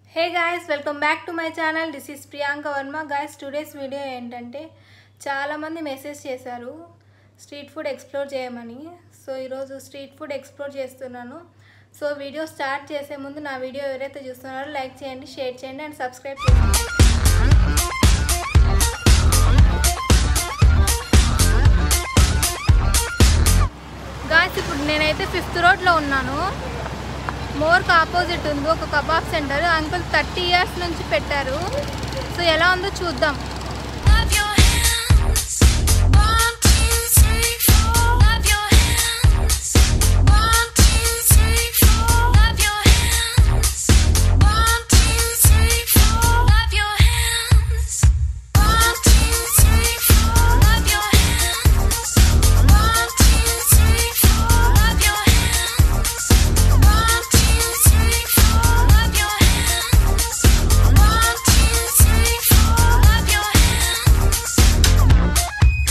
Hey guys welcome back to my channel this is Priyanka Varma guys today's video ఏంటంటే చాలామంది message చేశారు street food explore చేయమని so ఈరోజు street food explore చేస్తున్నాను so video start చేసే ముందు నా వీడియో ఎవరైతే చూస్తున్నారో లైక్ చేయండి షేర్ చేయండి అండ్ సబ్స్క్రైబ్ చేయండి గాయస్ ఇప్పుడు నేనైతే ఫిఫ్త్ రోడ్లో ఉన్నాను మోర్కి ఆపోజిట్ ఉంది ఒక kebab centre uncle thirty years నుంచి పెట్టారు సో ఎలా ఉందో చూద్దాం Love your hands. One, two, three, four. Love your hands. One, two, three, four. Love your hands. One, two, three, four. Love your hands. One, two, three, four. Love your hands. One, two, three, four. Love your hands. One, two, three, four. Love your hands. One, two, three, four. Love your hands.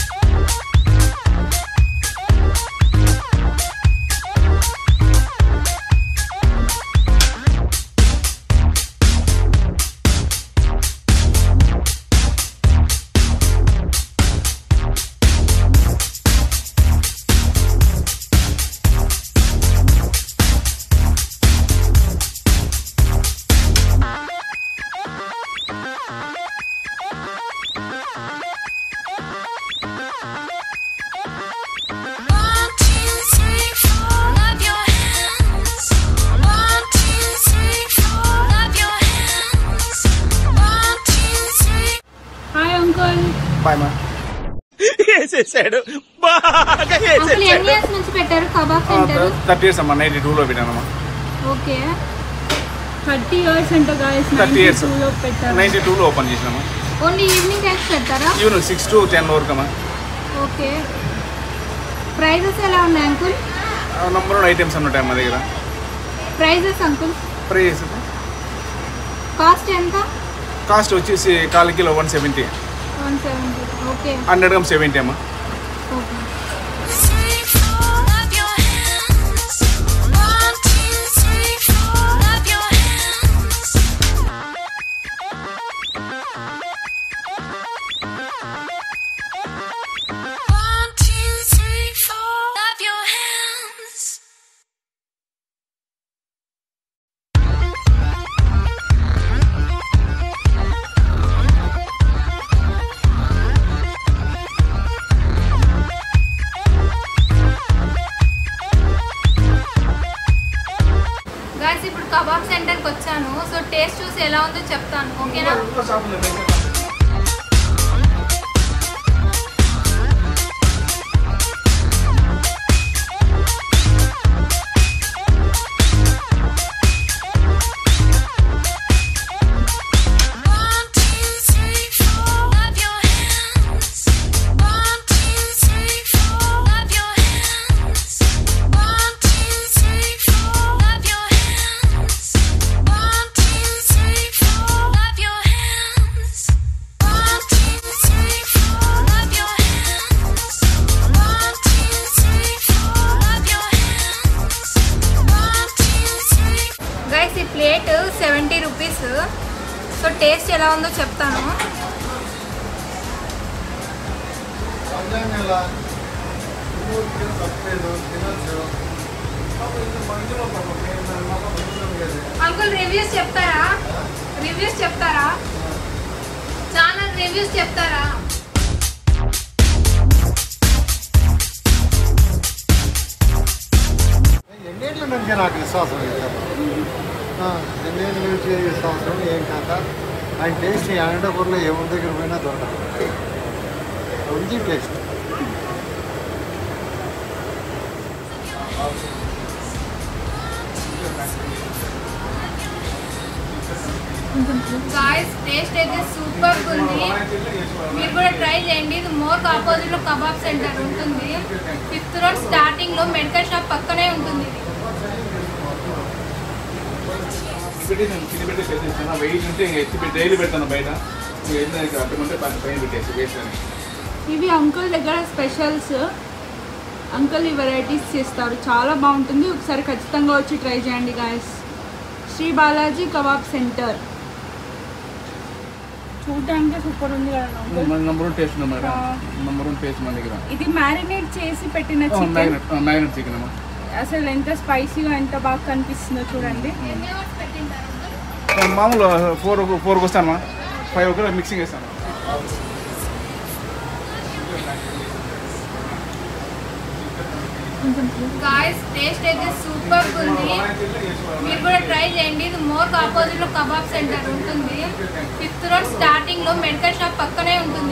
One, two, three, four. Love your hands. One, two, three, four. Love your hands. One, two, three. Hi uncle బాయ్ మా వేసేసాడు బాగా uncle వేసేసాడు ఎన్ని years నుంచి పెట్టారు kebab centre thirty years అమ్మా ninety టూలో పెట్టానమ్మా ఓకే థర్టీ ఇయర్స్ అంట గాయస్ థర్టీ ఇయర్స్ లో పెట్టారు నైన్టీ టూలో ఓపెన్ చేసినాము ఓన్లీ ఈవినింగ్ టైమ్స్ పెడతారా ఈవినింగ్ సిక్స్ టు టెన్ వరకు అమ్మా ఓకే ప్రైజెస్ ఎలా ఉన్నాయి అంకుల్ నంబర్ ఐటమ్స్ అన్నీ ఉంటాయి మా దగ్గర ప్రైజెస్ అంకుల్ ప్రైస్ కాస్ట్ ఎంత కాస్ట్ వచ్చేసి కాల్ kilo one seventy one seventy okay hundred gram seventy అమ్మా okay Three, four. Love your hands. One, two, three, four. Love your hands. One, two, three, four. Love your hands. Guys ఇప్పుడు కబాబ్ సెంటర్కి వచ్చాను so taste చూసి ఎలా ఉందో చెప్తాను ఓకేనా One, two, three, four. Love your hands. One, two, three, four. Love your hands. One, two, three, four. Love your hands. One, two, three, four. Love your hands. One, two, three, four. Love your hands. One, two, three, four. Love your hands. One, two, three, guys ఈ plate seventy rupees so taste ఎలా ఉందో చెప్తాను uncle reviews చెప్తారా reviews చెప్తారా channel reviews చెప్తారా ఎన్నేళ్ళ నుంచి నాకు విశ్వాసం లేదు ఆ, ఎన్నేళ్ళ నుంచి విశ్వాసం ఏం కాక ఆయన టేస్ట్ ఈ అనంతపూర్లో ఏ ఊరి దగ్గర పోయినా దొరకదు ఉంది టేస్ట్ గాయస్ టేస్ట్ అయితే సూపర్ ఉంది మీరు కూడా ట్రై చేయండి ఇది మోర్ ఆపోజిట్ లో కబాబ్ సెంటర్ ఉంటుంది ఫిఫ్త్ రోడ్ స్టార్టింగ్ లో మెడికల్ షాప్ పక్కనే ఉంటుంది ఇది కింద పెట్టేసి వెయిట్ ఉంటే ఇంకా ఎత్తి పెట్టి డైలీ పెడతాను బయట ఇంకా ఏంటంటే అట్టుకుంటే పైన పెట్టేసి వేస్ట్ అని ఇవి అంకుల్ దగ్గర స్పెషల్స్ అంకుల్ ఈ వెరైటీస్ చేస్తారు చాలా బాగుంటుంది ఒకసారి ఖచ్చితంగా వచ్చి ట్రై చేయండి guys Shri Balaji kebab centre చూడడానికి సూపర్ ఉంది కదా uncle? మన నంబర్ వన్ టేస్ట్ ఉంది మేడం ఆ. నంబర్ వన్ టేస్ట్ మన దగ్గర ఇది మ్యారినేట్ చేసి పెట్టిన చికెన్ మ్యాగ్నెట్ మ్యాగ్నెట్ చికెన్ అమ్మా అసలు ఎంత స్పైసీగా ఎంత బాగా కనిపిస్తుందో చూడండి ఎన్ని అవర్స్ పెట్టింటారు మామూలు ఫోర్ ఫోర్కి వస్తానమ్మా ఫైవ్ ఒకటి మిక్సింగ్ వేస్తాను గాయస్ టేస్ట్ అయితే సూపర్ ఉంది మీరు కూడా ట్రై చేయండి ఇది మోర్ ఆపోజిట్ లో కబాబ్ సెంటర్ ఉంటుంది ఫిఫ్త్ రోడ్ స్టార్టింగ్ లో మెడికల్ షాప్ పక్కనే ఉంటుంది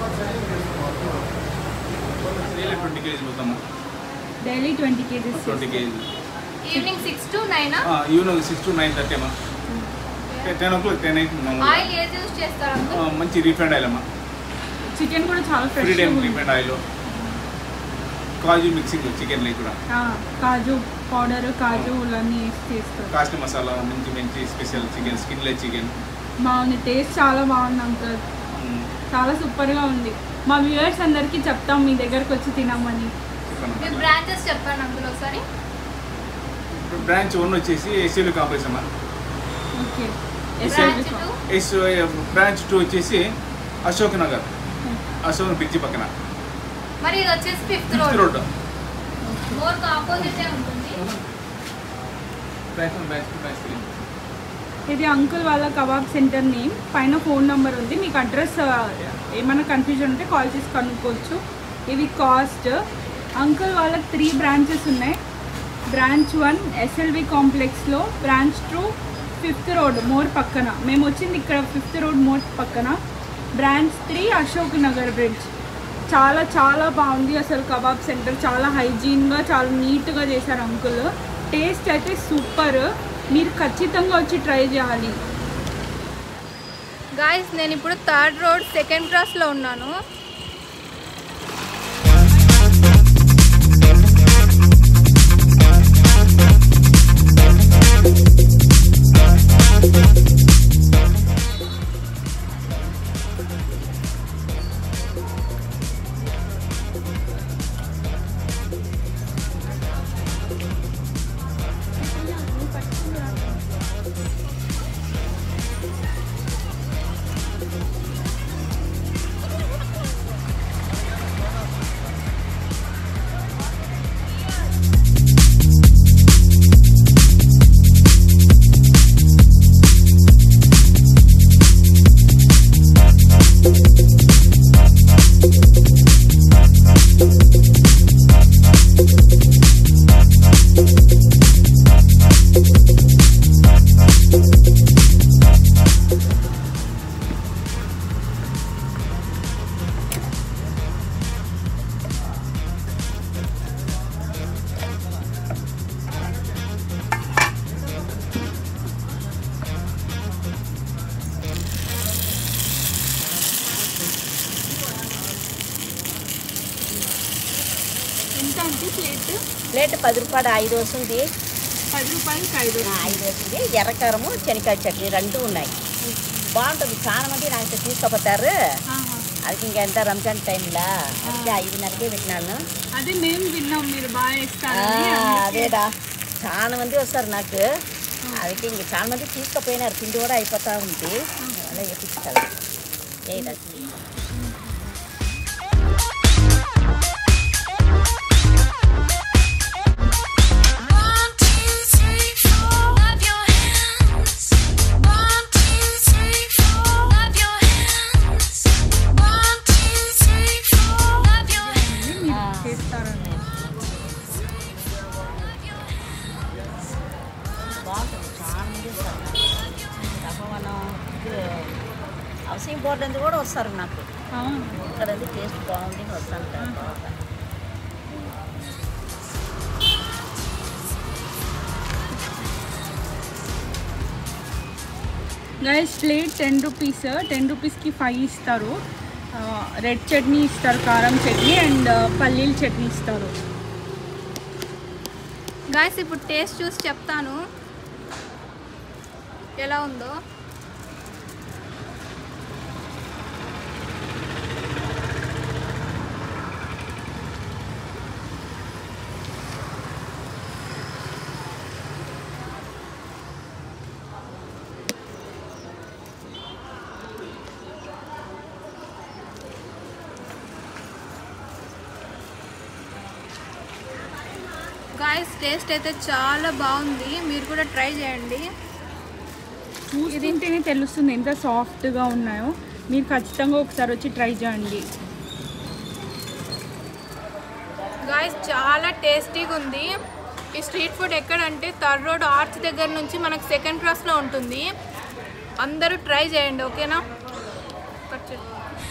ఇది ట్వంటీ కేజీ పోతాము daily twenty KGs twenty KG evening six to nine evening six to nine thirty అమ్మా టెన్ ఓ క్లాక్ టెన్ అయితే ఆయిల్ ఏది యూస్ చేస్తారు అంకుల్ మంచి రీఫైండ్ ఆయిల్ అమ్మా చికెన్ కూడా చాలా free fresh time refined oil కాజు మిక్సింగ్ చికెన్ కూడా కాజు పౌడర్ కాజు అన్నీ వేసి చేస్తారు కాస్ట్ మసాలా మంచి మంచి స్పెషల్ చికెన్ స్కిన్లెస్ చికెన్ బాగుంది టేస్ట్ చాలా బాగుంది అంకుల్ చాలా సూపర్గా ఉంది మా వ్యూవర్స్ అందరికీ చెప్తాం మీ దగ్గరకు వచ్చి తినమని మీ బ్రాంచెస్ చెప్పండి అంకుల్ ఒకసారి బ్రాంచ్ వన్ వచ్చేసి ఎస్ఎల్ కాంప్లెక్స్ అమ్మా okay branch two S branch two వచ్చేసి అశోక్ నగర్ అశోక్ బ్రిడ్జి పక్కన మరి ఇది వచ్చేసి fifth fifth road road More opposite ఉంటుంది బ్రాంచ్ బ్రాంచ్ బ్రాంచ్ త్రీ ఇది అంకుల్ వాళ్ళ కబాబ్ సెంటర్ నేమ్ పైన ఫోన్ నెంబర్ ఉంది మీకు అడ్రస్ ఏమైనా కన్ఫ్యూజన్ ఉంటే కాల్ చేసి కనుక్కోవచ్చు ఇవి కాస్ట్ అంకుల్ వాళ్ళకి త్రీ బ్రాంచెస్ ఉన్నాయి బ్రాంచ్ వన్ ఎస్ఎల్వి కాంప్లెక్స్లో branch two fifth road More పక్కన మేము వచ్చింది ఇక్కడ ఫిఫ్త్ రోడ్ మోర్ పక్కన branch three Ashok Nagar bridge చాలా చాలా బాగుంది అసలు కబాబ్ సెంటర్ చాలా హైజీన్గా చాలా నీట్గా చేశారు అంకుల్ టేస్ట్ అయితే సూపర్ మీరు ఖచ్చితంగా వచ్చి ట్రై చేయాలి గాయస్ నేను ఇప్పుడు థర్డ్ రోడ్ సెకండ్ క్రాస్లో ఉన్నాను ఎంత అంటే ప్లేట్ ప్లేట్ పది రూపాయలు ఐదు వస్తుంది పది రూపాయలకి ఐదు ఆ, ఐదు వస్తుంది ఎర్రకారము శనక్కాయ చట్నీ రెండు ఉన్నాయి బాగుంటుంది చాలా మంది నాకు తీసుకుపోతారు ఆహా. అది ఇంకా ఎంత రంజాన్ టైంలో అంటే ఐదున్నరకే పెట్టినాను అదే మేము విన్నాం మీరు బాగా ఆ, వేస్తారని అందుకే. అదేదా చాలా మంది వస్తారు నాకు அதுக்கு ఇంక చాలా మంది తీసుకుపోయినారు పిండి కూడా అయిపోతా ఉంది అలా వేపించాలి ఏదా One, two, three, four. Love your hands. One, two, three, four. Love your hands. One, two, three, four. Love your hands. మీరు చేస్తారని బాగుంటుంది చాలా మంది వస్తారు తప్పవనం హౌసింగ్ బోర్డు అందు కూడా వస్తారు నాకు అవును ఇక్కడ టేస్ట్ బాగుంది అని వస్తాను తర్వాత guys plate ten rupees ten రూపీస్కి ఫైవ్ ఇస్తారు రెడ్ చట్నీ ఇస్తారు కారం చట్నీ అండ్ పల్లీల చట్నీ ఇస్తారు గాయస్ ఇప్పుడు టేస్ట్ చూసి చెప్తాను ఎలా ఉందో గాయస్ టేస్ట్ అయితే చాలా బాగుంది మీరు కూడా ట్రై చేయండి చూస్తుంటేనే తెలుస్తుంది ఎంత సాఫ్ట్గా ఉన్నాయో మీరు ఖచ్చితంగా ఒకసారి వచ్చి ట్రై చేయండి గాయస్ చాలా టేస్టీగా ఉంది ఈ స్ట్రీట్ ఫుడ్ ఎక్కడంటే థర్డ్ రోడ్ ఆర్చ్ దగ్గర నుంచి మనకు సెకండ్ క్లాస్లో ఉంటుంది అందరూ ట్రై చేయండి ఓకేనా కట్ చేయి.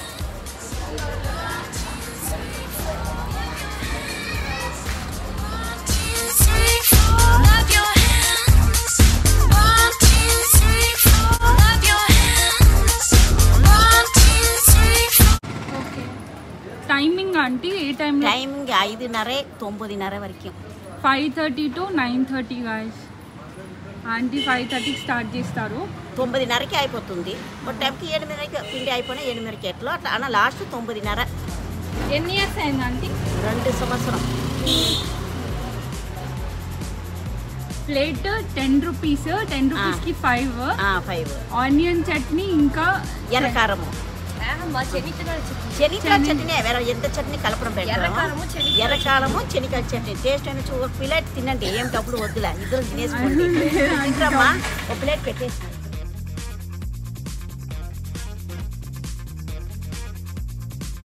three, four. Love your hands. One, two, three, four. Love your hands. One, two, three, four. Okay timing అంటే ఏ టైంలో టైమింగ్ ఐదున్నర తొమ్మిదిన్నర వరకు five thirty to nine thirty guys aunty five థర్టీకి స్టార్ట్ చేస్తారు తొమ్మిదిన్నరకి అయిపోతుంది ఒక టైంకి ఎనిమిదిన్నరకి పిండి అయిపోయినా ఎనిమిదిన్నరకి ఎట్లా అట్లా అన్న లాస్ట్ తొమ్మిదిన్నర ఎన్ని ఇయర్స్ అయింది ఆంటీ రెండు సంవత్సరం ప్లేట్ టెన్ రూపీస్ టెన్ రూపీస్కి ఫైవ్ ఫైవ్ ఆనియన్ చట్నీ ఇంకా ఎర్రకారము శనికాయ చట్నీ వేరే ఎంత చట్నీ కలపడం పెడతాము ఎర్రకాలము శనికాయ చట్నీ టేస్ట్ అని చూ- ఒక ప్లేట్ తినండి ఏం డబ్బులు వద్దులే ఇద్దరు తినేసుకోండి తింటారమ్మా ఒక ప్లేట్ పెట్టేసి